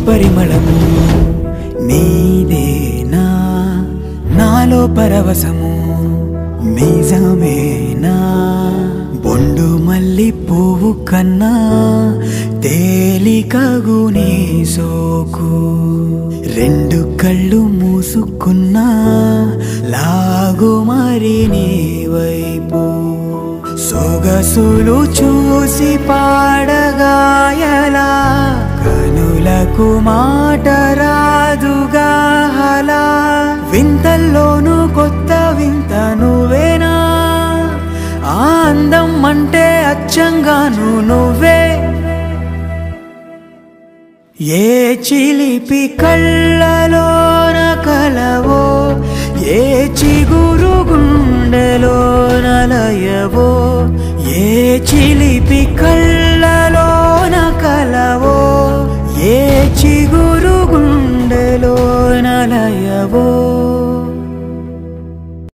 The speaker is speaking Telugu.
పరిమళము నీదేనా నాలో పరవశము నిజమేనా బొండు మల్లి పువ్వు కన్నా తేలికగు నీ సోకు రెండు కళ్ళు మూసుకున్నా లాగు మరి నీ వైపు సొగసులు చూసి పాడగాయలా కనులకు మాట రాదుగా హలా వింతల్లోనూ కొత్త వింత నువ్వేనా ఆ అందం అంటే అచ్చంగాను నువ్వే ఏ చిలిపి కళ్ళలోన కలవో ఏ చిగురు గుండెలో నలయవో ఏ